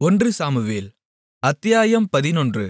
ஒன்று சாமுவேல் அத்தியாயம் பதினொன்று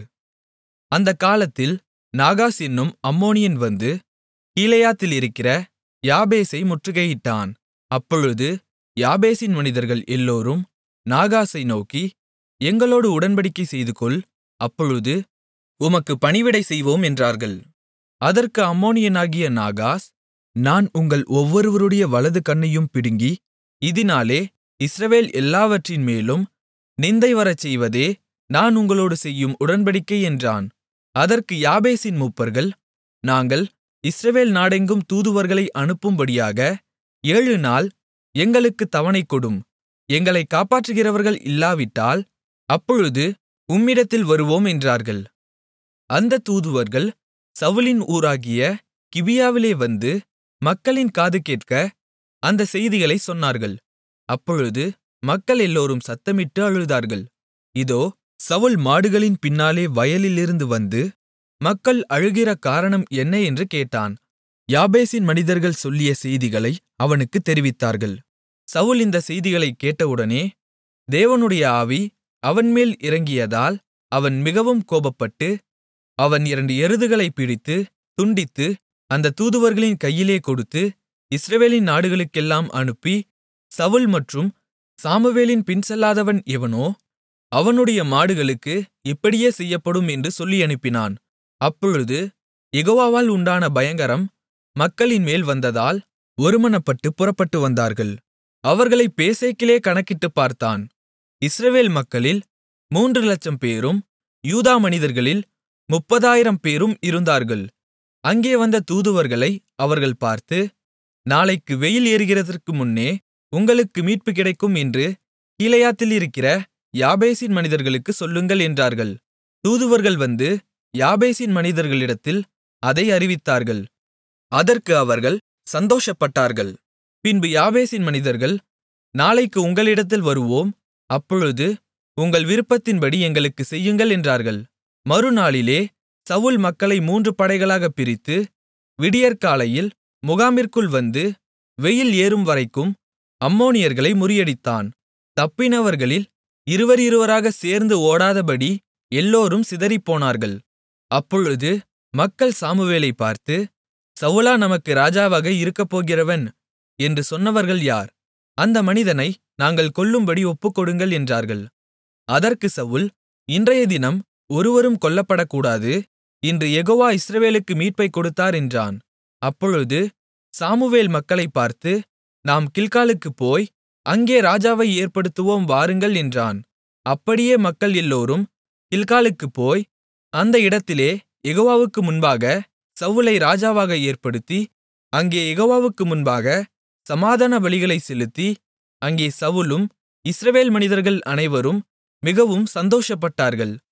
அந்தக் காலத்தில் நாகாஸ் என்னும் அம்மோனியன் வந்து கீலேயாத்திலிருக்கிற யாபேசை முற்றுகையிட்டான் அப்பொழுது யாபேசின் மனிதர்கள் எல்லோரும் நாகாசை நோக்கி எங்களோடு உடன்படிக்கை செய்துகொள் அப்பொழுது உமக்குப் பணிவிடை செய்வோம் என்றார்கள் அதற்கு அம்மோனியனாகிய நாகாஸ் நான் உங்கள் ஒவ்வொருவருடைய வலது கண்ணையும் பிடுங்கி இதினாலே இஸ்ரவேல் எல்லாவற்றின்மேலும் நிந்தை வரச்செய்வதே நான் உங்களோடு செய்யும் உடன்படிக்கை என்றான் அதற்கு யாபேசின் மூப்பர்கள் நாங்கள் இஸ்ரவேல் நாடெங்கும் தூதுவர்களை அனுப்பும்படியாக ஏழுநாள் எங்களுக்குத் தவணை கொடும் எங்களைக் காப்பாற்றுகிறவர்கள் இல்லாவிட்டால் அப்பொழுது உம்மிடத்தில் வருவோம் என்றார்கள் அந்தத் தூதுவர்கள் சவுலின் ஊராகிய கிபியாவிலே வந்து மக்களின் காது கேட்க அந்தச் செய்திகளைச் சொன்னார்கள் அப்பொழுது மக்கள் எல்லோரும் சத்தமிட்டு அழுதார்கள் இதோ சவுல் மாடுகளின் பின்னாலே வயலிலிருந்து வந்து மக்கள் அழுகிற காரணம் என்ன என்று கேட்டான் யாபேசின் மனிதர்கள் சொல்லிய செய்திகளை அவனுக்குத் தெரிவித்தார்கள் சவுல் இந்தச் செய்திகளைக் கேட்டவுடனே தேவனுடைய ஆவி அவன்மேல் இறங்கியதால் அவன் மிகவும் கோபப்பட்டு அவன் இரண்டு எருதுகளைப் பிடித்து துண்டித்து அந்தத் தூதுவர்களின் கையிலே கொடுத்து இஸ்ரவேலின் நாடுகளுக்கெல்லாம் அனுப்பி சவுல் மற்றும் சாமுவேலின் பின்செல்லாதவன் எவனோ அவனுடைய மாடுகளுக்கு இப்படியே செய்யப்படும் என்று சொல்லியனுப்பினான் அப்பொழுது யெகோவாவால் உண்டான பயங்கரம் மக்களின்மேல் வந்ததால் ஒருமனப்பட்டுப் புறப்பட்டு வந்தார்கள் அவர்களைப் பேசேக்கிலே கணக்கிட்டுப் பார்த்தான் இஸ்ரவேல் மக்களில் மூன்று லட்சம் பேரும் யூதா மனிதர்களில் முப்பதாயிரம் பேரும் இருந்தார்கள் அங்கே வந்த தூதுவர்களை அவர்கள் பார்த்து நாளைக்கு வெயில் ஏறுகிறதற்கு முன்னே உங்களுக்கு மீட்பு கிடைக்கும் என்று கீலேயாத்திலிருக்கிற யாபேசின் மனிதர்களுக்குச் சொல்லுங்கள் என்றார்கள் தூதுவர்கள் வந்து யாபேசின் மனிதர்களிடத்தில் அதை அறிவித்தார்கள் அதற்கு அவர்கள் சந்தோஷப்பட்டார்கள் பின்பு யாபேசின் மனிதர்கள் நாளைக்கு உங்களிடத்தில் வருவோம் அப்பொழுது உங்கள் விருப்பத்தின்படி எங்களுக்குச் செய்யுங்கள் என்றார்கள் மறுநாளிலே சவுல் மக்களை மூன்று படைகளாகப் பிரித்து விடியற்காலையில் முகாமிற்குள் வந்து வெயில் ஏறும் வரைக்கும் அம்மோனியர்களை முறியடித்தான் தப்பினவர்களில் இருவர் இருவராகச் சேர்ந்து ஓடாதபடி எல்லோரும் சிதறிப்போனார்கள் அப்பொழுது மக்கள் சாமுவேலைப் பார்த்து சவுலா நமக்கு ராஜாவாக இருக்கப்போகிறவன் என்று சொன்னவர்கள் யார் அந்த மனிதனை நாங்கள் கொல்லும்படி ஒப்புக்கொடுங்கள் என்றார்கள் அதற்கு சவுல் இன்றைய தினம் ஒருவரும் கொல்லப்படக்கூடாது இன்று யெகோவா இஸ்ரவேலுக்கு மீட்பைக் கொடுத்தார் என்றான் அப்பொழுது சாமுவேல் மக்களைப் பார்த்து நாம் கில்காலுக்குப் போய் அங்கே ராஜாவை ஏற்படுத்துவோம் வாருங்கள் என்றான் அப்படியே மக்கள் எல்லோரும் கில்காலுக்குப் போய் அந்த இடத்திலே யெகோவாவுக்கு முன்பாக சவுலை ராஜாவாக ஏற்படுத்தி அங்கே யெகோவாவுக்கு முன்பாக சமாதான பலிகளைச் செலுத்தி அங்கே சவுலும் இஸ்ரவேல் மனிதர்கள் அனைவரும் மிகவும் சந்தோஷப்பட்டார்கள்